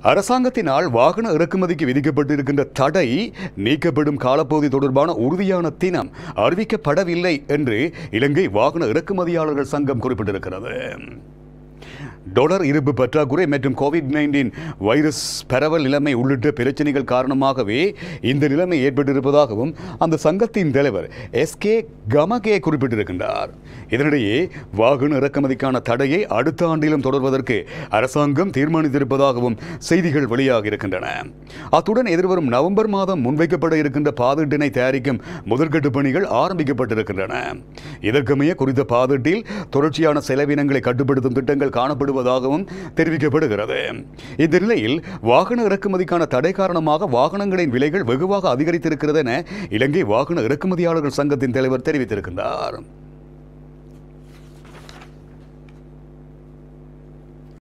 அரசாங்கத்தினால் வாகன இறக்குமதிக்கு விதிக்கப்பட்டிருக்கின்ற தடை நீக்கப்படும் காலப்பகுதி தொடர்பான உறுதியான தினம் அறிவிக்கப்படவில்லை என்று இலங்கை வாகன இறக்குமதியாளர்கள் சங்கம் குறிப்பிட்டிருக்கிறது டொலர் இருப்பு பற்றாக்குறை மற்றும் கோவிட் நைன்டீன் வைரஸ் பரவல் நிலைமை உள்ளிட்ட பிரச்சனைகள் காரணமாகவே இந்த நிலைமை ஏற்பட்டிருப்பதாகவும் அந்த சங்கத்தின் தலைவர் எஸ் கே கமகே குறிப்பிட்டிருக்கின்றார் இதனிடையே வாகன இறக்குமதிக்கான தடையை அடுத்த ஆண்டிலும் தொடர்வதற்கு அரசாங்கம் தீர்மானித்திருப்பதாகவும் செய்திகள் வெளியாக இருக்கின்றன அத்துடன் எதிர்வரும் நவம்பர் மாதம் முன்வைக்கப்பட இருக்கின்ற பாதீட்டினை தயாரிக்கும் முதற்கட்டு பணிகள் ஆரம்பிக்கப்பட்டிருக்கின்றன இதற்கமைய குறித்த பாதீட்டில் தொடர்ச்சியான செலவினங்களை கட்டுப்படுத்தும் திட்டங்கள் காணப்படுவதாகவும் தெரிவிக்கப்படுகிறது இந்த நிலையில் வாகன இறக்குமதிக்கான தடை காரணமாக வாகனங்களின் விலைகள் வெகுவாக அதிகரித்திருக்கிறது என இலங்கை வாகன இறக்குமதியாளர்கள் சங்கத்தின் தலைவர் தெரிவித்திருக்கின்றார்